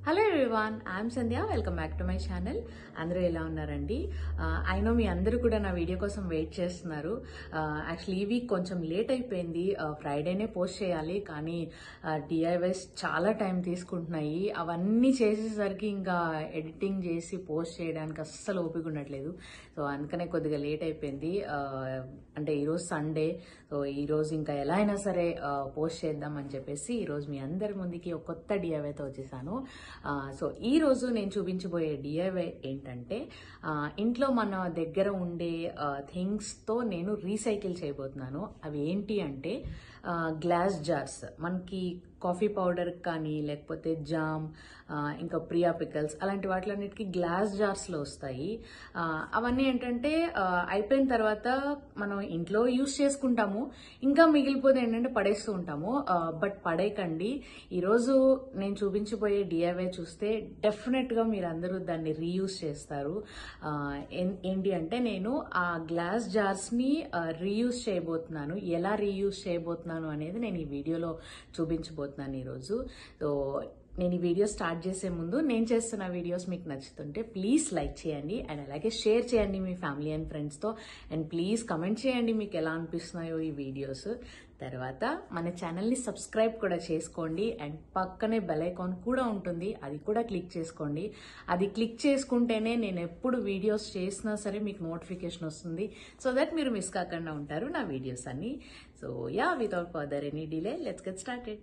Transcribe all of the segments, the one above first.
hello everyone I'm Sandhya welcome back to my channel అందరూ ఎలా ఉన్నారండి ఐ నో మీ అందరూ కూడా నా వీడియో కోసం వెయిట్ చేస్తున్నారు యాక్చువల్లీ ఈ వీక్ కొంచెం లేట్ అయిపోయింది ఫ్రైడేనే పోస్ట్ చేయాలి కానీ డిఐవైస్ చాలా టైం తీసుకుంటున్నాయి అవన్నీ చేసేసరికి ఇంకా ఎడిటింగ్ చేసి పోస్ట్ చేయడానికి అస్సలు ఓపిక ఉండట్లేదు సో అందుకనే కొద్దిగా లేట్ అయిపోయింది ఆ, అంటే ఈరోజు సండే సో ఈరోజు ఇంకా ఎలా అయినా సరే పోస్ట్ చేద్దామని చెప్పేసి ఈరోజు మీ అందరి ముందుకి ఒక కొత్త డిఐవైతో వచ్చేసాను ఆ, సో ఈ రోజు నేను చూపించబోయే డిఐవై ఏంటంటే ఆ, ఇంట్లో మన దగ్గర ఉండే థింగ్స్తో నేను రీసైకిల్ చేయబోతున్నాను అవి ఏంటి అంటే ఆ, గ్లాస్ జార్స్ మనకి కాఫీ పౌడర్ కానీ లేకపోతే జామ్ ఆ, ఇంకా ప్రియా పికల్స్ అలాంటి వాటిలన్నిటికీ గ్లాస్ జార్స్లో వస్తాయి ఆ, అవన్నీ ఏంటంటే ఆ, అయిపోయిన తర్వాత మనం ఇంట్లో యూస్ చేసుకుంటాము ఇంకా మిగిలిపోతే ఏంటంటే పడేస్తూ ఉంటాము బట్ పడేయకండి ఈరోజు నేను చూపించబోయే డిఐవై చూస్తే డెఫినెట్గా మీరు అందరూ దాన్ని రీయూస్ చేస్తారు ఆ, ఏం- ఏంటి అంటే నేను ఆ గ్లాస్ జార్స్ని రీయూస్ చేయబోతున్నాను ఎలా రీయూస్ చేయబోతున్నాను అనేది నేను ఈ వీడియోలో చూపించబోతున్నాను ఈరోజు సో నేను ఈ వీడియో స్టార్ట్ చేసే ముందు నేను చేస్తున్న వీడియోస్ మీకు నచ్చుతుంటే ప్లీజ్ లైక్ చేయండి అండ్ అలాగే షేర్ చేయండి మీ ఫ్యామిలీ అండ్ ఫ్రెండ్స్తో అండ్ ప్లీజ్ కమెంట్ చేయండి మీకు ఎలా అనిపిస్తున్నాయో ఈ వీడియోస్ తర్వాత మన ఛానల్ని సబ్స్క్రైబ్ కూడా చేసుకోండి అండ్ పక్కనే బెల్ ఐకాన్ కూడా ఉంటుంది అది కూడా క్లిక్ చేసుకోండి అది క్లిక్ చేసుకుంటేనే నేను ఎప్పుడు వీడియోస్ చేసినా సరే మీకు నోటిఫికేషన్ వస్తుంది సో దట్ మీరు మిస్ కాకుండా ఉంటారు నా వీడియోస్ అన్ని so yeah without further any delay let's get started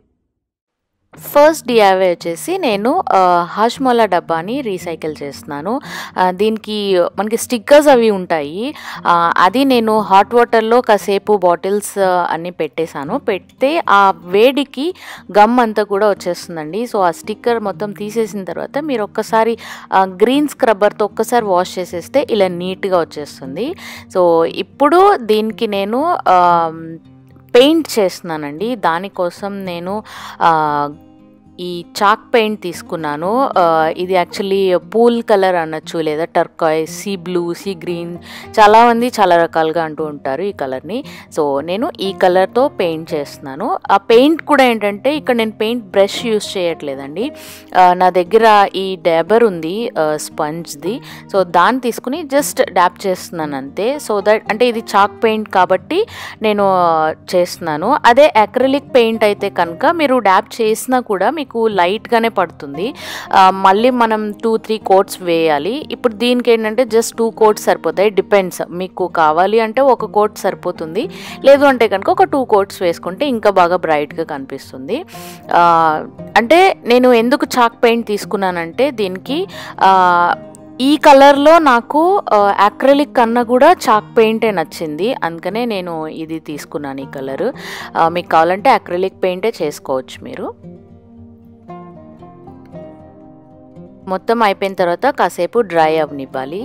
first DIY వచ్చేసి నేను ఆ, హాష్మోలా డబ్బాని రీసైకిల్ చేస్తున్నాను ఆ, దీనికి మనకి స్టిక్కర్స్ అవి ఉంటాయి ఆ, అది నేను హాట్ వాటర్లో కాసేపు బాటిల్స్ ఆ, అన్ని పెట్టేశాను పెడితే ఆ వేడికి గమ్ అంతా కూడా వచ్చేస్తుందండి సో ఆ స్టిక్కర్ మొత్తం తీసేసిన తర్వాత మీరు ఒక్కసారి ఆ, గ్రీన్ స్క్రబ్బర్తో ఒక్కసారి వాష్ చేసేస్తే ఇలా నీట్గా వచ్చేస్తుంది సో ఇప్పుడు దీనికి నేను ఆ, పెయింట్ చేస్తున్నానండి దానికోసం నేను ఆ, ఈ చాక్ పెయింట్ తీసుకున్నాను ఆ, ఇది యాక్చువల్లీ పూల్ కలర్ అనొచ్చు లేదా turquoise sea blue sea green చాలామంది చాలా రకాలుగా అంటూ ఉంటారు ఈ కలర్ని సో నేను ఈ కలర్తో పెయింట్ చేస్తున్నాను ఆ పెయింట్ కూడా ఏంటంటే ఇక్కడ నేను పెయింట్ బ్రష్ యూస్ చేయట్లేదండి ఆ, నా దగ్గర ఈ డాబర్ ఉంది స్పంజ్ది సో దాన్ని తీసుకుని జస్ట్ డ్యాప్ చేస్తున్నాను అంతే సో దట్ అంటే ఇది చాక్ పెయింట్ కాబట్టి నేను ఆ, చేస్తున్నాను అదే అక్రిలిక్ పెయింట్ అయితే కనుక మీరు డ్యాప్ చేసినా కూడా మీకు లైట్గానే పడుతుంది ఆ, మళ్ళీ మనం టూ త్రీ కోట్స్ వేయాలి ఇప్పుడు దీనికి ఏంటంటే జస్ట్ టూ కోట్స్ సరిపోతాయి డిపెండ్స్ మీకు కావాలి అంటే ఒక కోట్ సరిపోతుంది లేదు అంటే కనుక ఒక టూ కోట్స్ వేసుకుంటే ఇంకా బాగా బ్రైట్గా కనిపిస్తుంది ఆ, అంటే నేను ఎందుకు చాక్ పెయింట్ తీసుకున్నానంటే దీనికి ఆ, ఈ కలర్లో నాకు అక్రలిక్ కన్నా కూడా చాక్ పెయింటే నచ్చింది అందుకనే నేను ఇది తీసుకున్నాను ఈ కలర్ మీకు కావాలంటే అక్రలిక్ పెయింటే చేసుకోవచ్చు మీరు మొత్తం అయిపోయిన తర్వాత కాసేపు డ్రై అవనివ్వాలి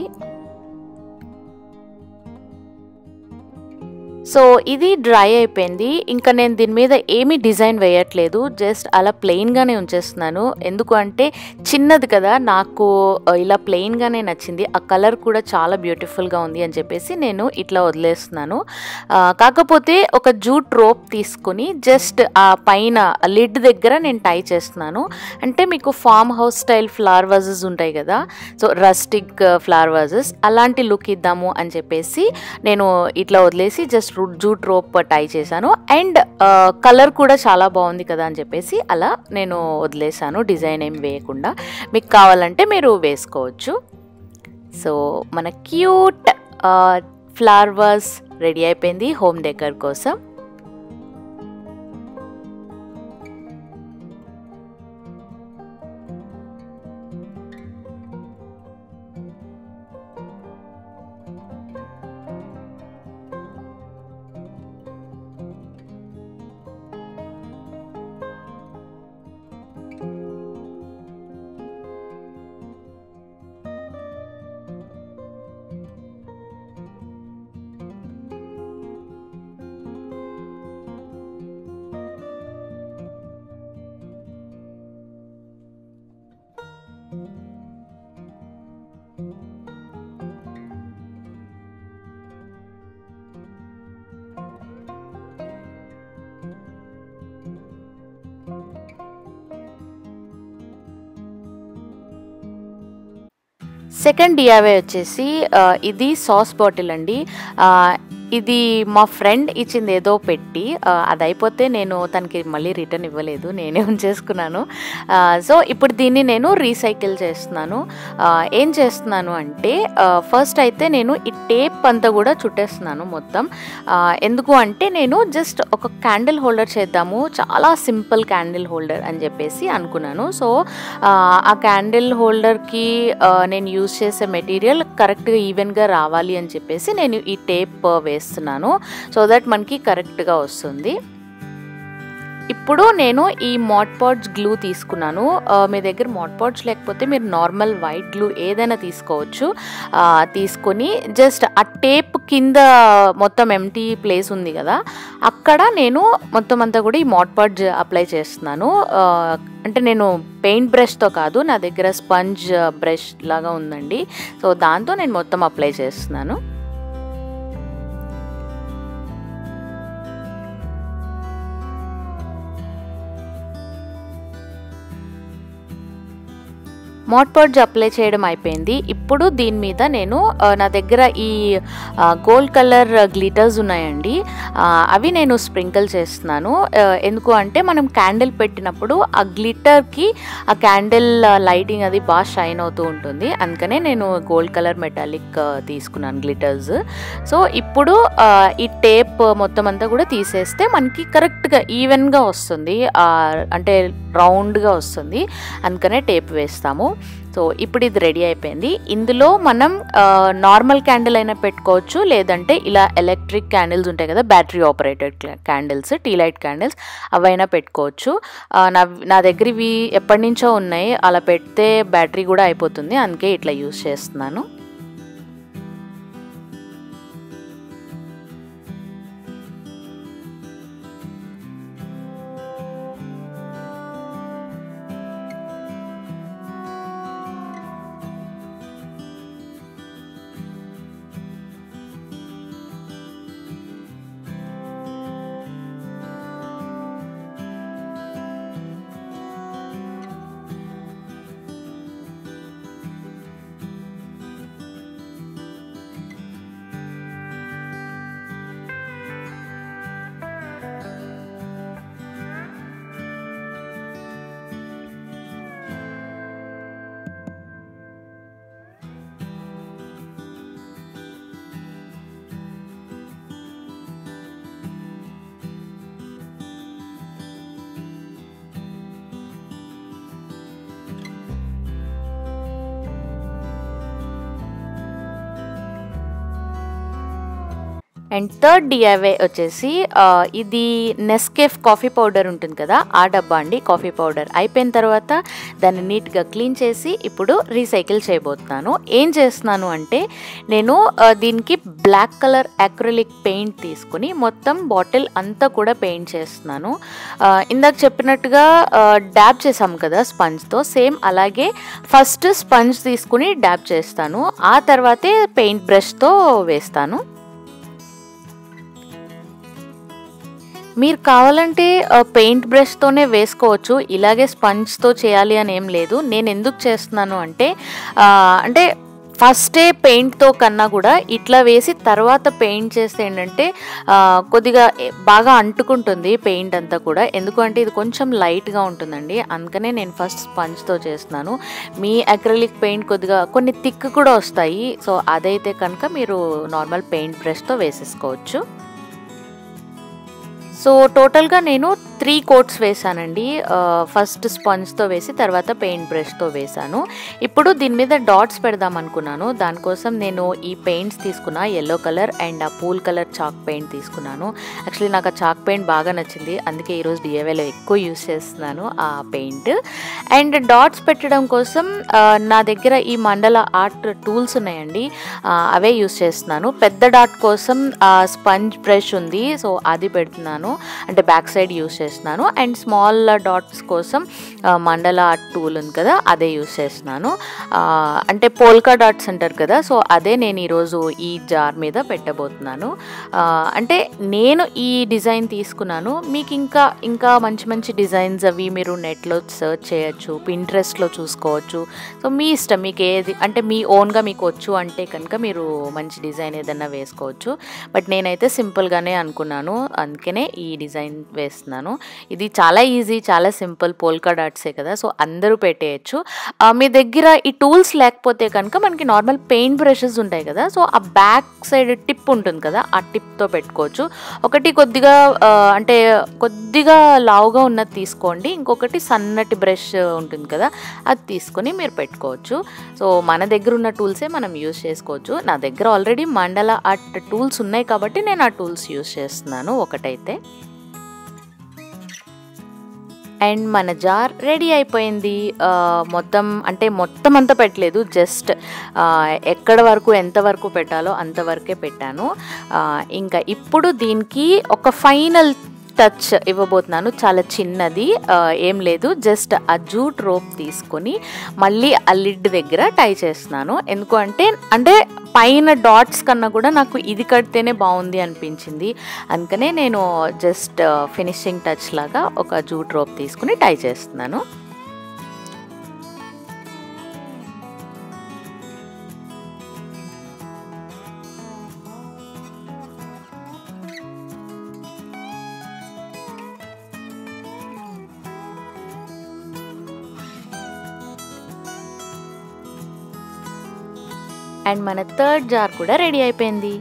సో ఇది డ్రై అయిపోయింది ఇంకా నేను దీని మీద ఏమీ డిజైన్ వేయట్లేదు జస్ట్ అలా ప్లెయిన్గానే ఉంచేస్తున్నాను ఎందుకు అంటే చిన్నది కదా నాకు ఆ, ఇలా ప్లెయిన్గానే నచ్చింది ఆ కలర్ కూడా చాలా బ్యూటిఫుల్గా ఉంది అని చెప్పేసి నేను ఇట్లా వదిలేస్తున్నాను ఆ, కాకపోతే ఒక జూట్ రోప్ తీసుకుని జస్ట్ ఆ పైన లిడ్ దగ్గర నేను టై చేస్తున్నాను అంటే మీకు farm house style flower vases ఉంటాయి కదా సో రస్టిక్ ఫ్లవర్ వాజెస్ అలాంటి లుక్ ఇద్దాము అని చెప్పేసి నేను ఇట్లా వదిలేసి జస్ట్ జూట్ రోప్ టై చేశాను అండ్ కలర్ కూడా చాలా బాగుంది కదా అని చెప్పేసి అలా నేను వదిలేసాను డిజైన్ ఏం వేయకుండా మీకు కావాలంటే మీరు వేసుకోవచ్చు సో మన క్యూట్ ఫ్లవర్ వాజ్ రెడీ అయిపోయింది హోమ్ డెకర్ కోసం సెకండ్ డిఐవై వచ్చేసి ఆ, ఇది సాస్ బాటిల్ అండి ఆ, ఇది మా ఫ్రెండ్ ఇచ్చింది ఏదో పెట్టి ఆ, అది అయిపోతే నేను తనకి మళ్ళీ రిటర్న్ ఇవ్వలేదు నేనే ఉంచేసుకున్నాను ఆ, సో ఇప్పుడు దీన్ని నేను రీసైకిల్ చేస్తున్నాను ఆ, ఏం చేస్తున్నాను అంటే ఆ, ఫస్ట్ అయితే నేను ఈ టేప్ అంతా కూడా చుట్టేస్తున్నాను మొత్తం ఆ, ఎందుకు అంటే నేను జస్ట్ ఒక క్యాండిల్ హోల్డర్ చేద్దాము చాలా సింపుల్ క్యాండిల్ హోల్డర్ అని చెప్పేసి అనుకున్నాను సో ఆ, ఆ క్యాండిల్ హోల్డర్కి నేను యూజ్ చేసే మెటీరియల్ కరెక్ట్గా ఈవెన్గా రావాలి అని చెప్పేసి నేను ఈ టేప్ వేస్తున్నాను సో దట్ మనకి కరెక్ట్గా వస్తుంది ఇప్పుడు నేను ఈ మాట్ పాడ్స్ గ్లూ తీసుకున్నాను ఆ, మీ దగ్గర మాట్ పాడ్స్ లేకపోతే మీరు నార్మల్ వైట్ గ్లూ ఏదైనా తీసుకోవచ్చు ఆ, తీసుకొని జస్ట్ ఆ టేప్ కింద మొత్తం ఎంటీ ప్లేస్ ఉంది కదా అక్కడ నేను మొత్తం అంతా కూడా ఈ మాట్ పాడ్స్ అప్లై చేస్తున్నాను ఆ, అంటే నేను పెయింట్ బ్రష్తో కాదు నా దగ్గర స్పంజ్ బ్రష్ లాగా ఉందండి సో దాంతో నేను మొత్తం అప్లై చేస్తున్నాను మాట్ పాడ్స్ అప్లై చేయడం అయిపోయింది ఇప్పుడు దీని మీద నేను ఆ, నా దగ్గర ఈ గోల్డ్ కలర్ గ్లిటర్స్ ఉన్నాయండి ఆ, అవి నేను స్ప్రింకిల్ చేస్తున్నాను ఆ, ఎందుకు అంటే మనం క్యాండిల్ పెట్టినప్పుడు ఆ గ్లిటర్కి ఆ క్యాండిల్ లైటింగ్ అది బాగా షైన్ అవుతూ ఉంటుంది అందుకనే నేను గోల్డ్ కలర్ మెటాలిక్ తీసుకున్నాను గ్లిటర్స్ సో ఇప్పుడు ఆ, ఈ టేప్ మొత్తం అంతా కూడా తీసేస్తే మనకి కరెక్ట్గా ఈవెన్గా వస్తుంది ఆ, అంటే రౌండ్గా వస్తుంది అందుకనే టేప్ వేస్తాము సో ఇప్పుడు ఇది రెడీ అయిపోయింది ఇందులో మనం నార్మల్ క్యాండిల్ అయినా పెట్టుకోవచ్చు లేదంటే ఇలా ఎలక్ట్రిక్ క్యాండిల్స్ ఉంటాయి కదా battery operated candles tea light candles అవైనా పెట్టుకోవచ్చు ఆ, నా నా దగ్గర ఇవి ఎప్పటి నుంచో ఉన్నాయి అలా పెడితే బ్యాటరీ కూడా అయిపోతుంది అందుకే ఇట్లా యూస్ చేస్తున్నాను అండ్ థర్డ్ డిఐవై వచ్చేసి ఆ, ఇది నెస్కేఫ్ కాఫీ పౌడర్ ఉంటుంది కదా ఆ డబ్బా అండి కాఫీ పౌడర్ అయిపోయిన తర్వాత దాన్ని నీట్గా క్లీన్ చేసి ఇప్పుడు రీసైకిల్ చేయబోతున్నాను ఏం చేస్తున్నాను అంటే నేను ఆ, దీనికి బ్లాక్ కలర్ అక్రిలిక్ పెయింట్ తీసుకుని మొత్తం బాటిల్ అంతా కూడా పెయింట్ చేస్తున్నాను ఆ, ఇందాక చెప్పినట్టుగా డ్యాబ్ చేసాం కదా స్పంజ్తో సేమ్ అలాగే ఫస్ట్ స్పంజ్ తీసుకుని డ్యాబ్ చేస్తాను ఆ తర్వాతే పెయింట్ బ్రష్తో వేస్తాను మీరు కావాలంటే పెయింట్ బ్రష్తోనే వేసుకోవచ్చు ఇలాగే స్పంజ్తో చేయాలి అని ఏం లేదు నేను ఎందుకు చేస్తున్నాను అంటే ఆ, అంటే ఫస్టే పెయింట్తో కన్నా కూడా ఇట్లా వేసి తర్వాత పెయింట్ చేస్తే ఏంటంటే ఆ, కొద్దిగా ఏ- బాగా అంటుకుంటుంది పెయింట్ అంతా కూడా ఎందుకంటే ఇది కొంచెం లైట్గా ఉంటుందండి అందుకనే నేను ఫస్ట్ స్పంజ్తో చేస్తున్నాను మీ అక్రలిక్ పెయింట్ కొద్దిగా కొన్ని థిక్ కూడా వస్తాయి సో అదైతే కనుక మీరు నార్మల్ పెయింట్ బ్రష్తో వేసేసుకోవచ్చు సో టోటల్గా నేను త్రీ కోట్స్ వేసానండి ఆ, ఫస్ట్ స్పంజ్తో వేసి తర్వాత పెయింట్ బ్రష్తో వేసాను ఇప్పుడు దీని మీద డాట్స్ పెడదాం అనుకున్నాను దానికోసం నేను ఈ పెయింట్స్ తీసుకున్నా ఎల్లో కలర్ అండ్ ఆ పూల్ కలర్ చాక్ పెయింట్ తీసుకున్నాను యాక్చువల్లీ నాకు ఆ చాక్ పెయింట్ బాగా నచ్చింది అందుకే ఈరోజు డిఏవేలో ఎక్కువ యూస్ చేస్తున్నాను ఆ పెయింట్ అండ్ డాట్స్ పెట్టడం కోసం ఆ, నా దగ్గర ఈ మండల ఆర్ట్ టూల్స్ ఉన్నాయండి ఆ, అవే యూస్ చేస్తున్నాను పెద్ద డాట్ కోసం స్పంజ్ బ్రష్ ఉంది సో అది పెడుతున్నాను అంటే బ్యాక్ సైడ్ యూస్ చేస్తున్నాను చేస్తున్నాను అండ్ స్మాల్ డాట్స్ కోసం ఆ, మండల ఆర్ట్ టూల్ ఉంది కదా అదే యూస్ చేస్తున్నాను ఆ, అంటే పోల్కా డాట్స్ అంటారు కదా సో అదే నేను ఈరోజు ఈ జార్ మీద పెట్టబోతున్నాను ఆ, అంటే నేను ఈ డిజైన్ తీసుకున్నాను మీకు ఇంకా ఇంకా మంచి మంచి డిజైన్స్ అవి మీరు నెట్లో సెర్చ్ చేయొచ్చు పింట్రెస్ట్లో చూసుకోవచ్చు సో మీ ఇష్టం మీకు ఏది అంటే మీ ఓన్గా మీకు వచ్చు అంటే కనుక మీరు మంచి డిజైన్ ఏదైనా వేసుకోవచ్చు బట్ నేనైతే సింపుల్గానే అనుకున్నాను అందుకనే ఈ డిజైన్ వేస్తున్నాను ఇది చాలా ఈజీ చాలా సింపుల్ పోల్కా డాట్సే కదా సో అందరూ పెట్టేయచ్చు ఆ, మీ దగ్గర ఈ టూల్స్ లేకపోతే కనుక మనకి నార్మల్ పెయింట్ బ్రషెస్ ఉంటాయి కదా సో ఆ బ్యాక్ సైడ్ టిప్ ఉంటుంది కదా ఆ టిప్తో పెట్టుకోవచ్చు ఒకటి కొద్దిగా ఆ, అంటే కొద్దిగా లావుగా ఉన్నది తీసుకోండి ఇంకొకటి సన్నటి బ్రష్ ఉంటుంది కదా అది తీసుకొని మీరు పెట్టుకోవచ్చు సో మన దగ్గర ఉన్న టూల్సే మనం యూస్ చేసుకోవచ్చు నా దగ్గర ఆల్రెడీ మండల ఆర్ట్ టూల్స్ ఉన్నాయి కాబట్టి నేను ఆ టూల్స్ యూస్ చేస్తున్నాను ఒకటైతే అండ్ మన జార్ రెడీ అయిపోయింది ఆ, మొత్తం అంటే మొత్తం అంతా పెట్టలేదు జస్ట్ ఎక్కడ వరకు ఎంత వరకు పెట్టాలో అంతవరకే పెట్టాను ఆ, ఇంకా ఇప్పుడు దీనికి ఒక ఫైనల్ టచ్ ఇవ్వబోతున్నాను చాలా చిన్నది ఆ, ఏం లేదు జస్ట్ ఆ జూట్ రోప్ తీసుకొని మళ్ళీ ఆ లిడ్ దగ్గర టై చేస్తున్నాను ఎందుకు అంటే అంటే పైన డాట్స్ కన్నా కూడా నాకు ఇది కడితేనే బాగుంది అనిపించింది అందుకనే నేను జస్ట్ ఫినిషింగ్ టచ్ లాగా ఒక జూట్ రోప్ తీసుకుని టై చేస్తున్నాను అండ్ మన థర్డ్ జార్ కూడా రెడీ అయిపోయింది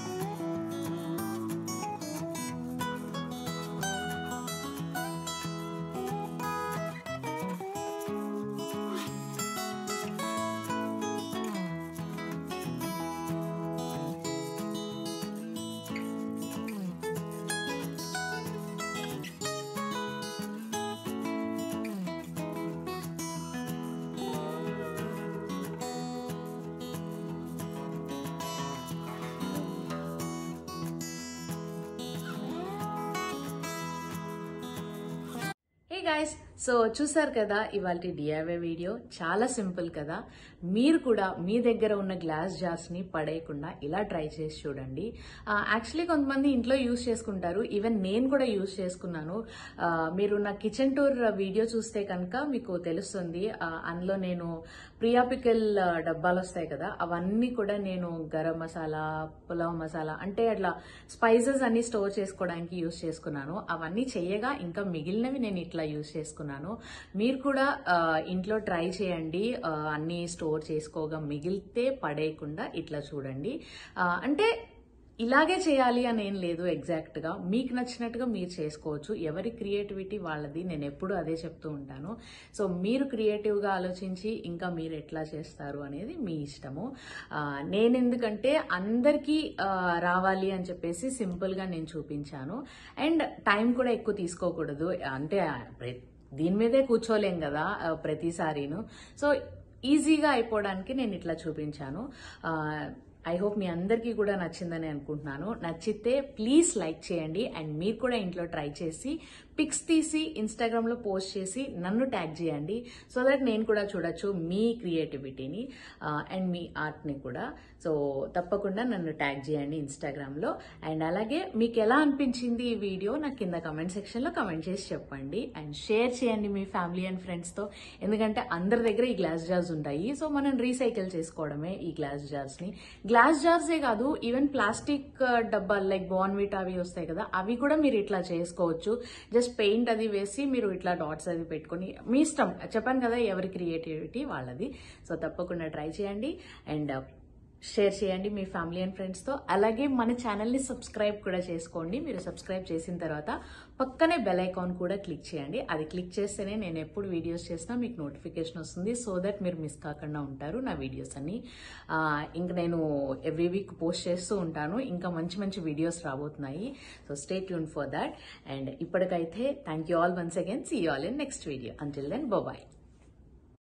హే గైస్ సో చూసారు కదా ఇవాళ డిఐవై వీడియో చాలా సింపుల్ కదా మీరు కూడా మీ దగ్గర ఉన్న గ్లాస్ జార్స్ ని పడేయకుండా ఇలా ట్రై చేసి చూడండి యాక్చువల్లీ కొంతమంది ఇంట్లో యూస్ చేసుకుంటారు ఈవెన్ నేను కూడా యూస్ చేసుకున్నాను ఆ, మీరు నా కిచెన్ టూర్ వీడియో చూస్తే కనుక మీకు తెలుస్తుంది ఆ, అందులో నేను ప్రియాపికల్ డబ్బాలు వస్తాయి కదా అవన్నీ కూడా నేను గరం మసాలా పులావ్ మసాలా అంటే అట్లా స్పైసెస్ అన్ని స్టోర్ చేసుకోవడానికి యూస్ చేసుకున్నాను అవన్నీ చేయగా ఇంకా మిగిలినవి నేను ఇట్లా యూస్ చేసుకున్నాను మీరు కూడా ఆ, ఇంట్లో ట్రై చేయండి ఆ, అన్ని స్టోర్ చేసుకోగా మిగిలితే పడేయకుండా ఇట్లా చూడండి ఆ, అంటే ఇలాగే చేయాలి అని ఏం లేదు ఎగ్జాక్ట్ గా మీకు నచ్చినట్టుగా మీరు చేసుకోవచ్చు ఎవరి క్రియేటివిటీ వాళ్ళది నేను ఎప్పుడు అదే చెప్తూ ఉంటాను సో మీరు క్రియేటివ్ గా ఆలోచించి ఇంకా మీరు ఎట్లా చేస్తారు అనేది మీ ఇష్టము ఆ, నేను ఎందుకంటే అందరికీ ఆ, రావాలి అని చెప్పేసి సింపుల్ గా నేను చూపించాను అండ్ టైం కూడా ఎక్కువ తీసుకోకూడదు అంటే ఆ, ప్ర- దీని మీదే కూర్చోలేం కదా ఆ, ప్రతిసారిను సో ఈజీగా అయిపోవడానికి నేను ఇట్లా చూపించాను ఐ హోప్ మీ అందరికీ కూడా నచ్చిందని అనుకుంటున్నాను నచ్చితే ప్లీజ్ లైక్ చేయండి అండ్ మీరు కూడా ఇంట్లో ట్రై చేసి పిక్స్ తీసి ఇన్స్టాగ్రామ్ లో పోస్ట్ చేసి నన్ను ట్యాగ్ చేయండి సో దట్ నేను కూడా చూడొచ్చు మీ క్రియేటివిటీని అండ్ మీ ఆర్ట్ ని కూడా సో తప్పకుండా నన్ను ట్యాగ్ చేయండి ఇన్స్టాగ్రామ్ లో అండ్ అలాగే మీకు ఎలా అనిపించింది ఈ వీడియో నాకు కింద కమెంట్ సెక్షన్ లో కమెంట్ చేసి చెప్పండి అండ్ షేర్ చేయండి మీ ఫ్యామిలీ అండ్ ఫ్రెండ్స్ తో ఎందుకంటే అందరి దగ్గర ఈ గ్లాస్ జార్స్ ఉంటాయి సో మనం రీసైకిల్ చేసుకోవడమే ఈ గ్లాస్ జార్స్ ని గ్లాస్ జార్సే కాదు ఈవెన్ ప్లాస్టిక్ డబ్బాలు లైక్ బాన్విటా అవి వస్తాయి కదా అవి కూడా మీరు ఇట్లా చేసుకోవచ్చు జస్ట్ పెయింట్ అది వేసి మీరు ఇట్లా డాట్స్ అది పెట్టుకొని మీ ఇష్టం చెప్పాను కదా ఎవరి క్రియేటివిటీ వాళ్ళది సో తప్పకుండా ట్రై చేయండి అండ్ షేర్ చేయండి మీ ఫ్యామిలీ అండ్ ఫ్రెండ్స్తో అలాగే మన ఛానల్ని సబ్స్క్రైబ్ కూడా చేసుకోండి మీరు సబ్స్క్రైబ్ చేసిన తర్వాత పక్కనే బెల్ ఐకాన్ కూడా క్లిక్ చేయండి అది క్లిక్ చేస్తేనే నేను ఎప్పుడు వీడియోస్ చేసినా మీకు నోటిఫికేషన్ వస్తుంది సో దట్ మీరు మిస్ కాకుండా ఉంటారు నా వీడియోస్ అన్ని ఆ, ఇంక నేను ఎవ్రీ వీక్ పోస్ట్ చేస్తూ ఉంటాను ఇంకా మంచి మంచి వీడియోస్ రాబోతున్నాయి so stay tune for that and ఇప్పటికైతే thank you all once again see all in next video until then bye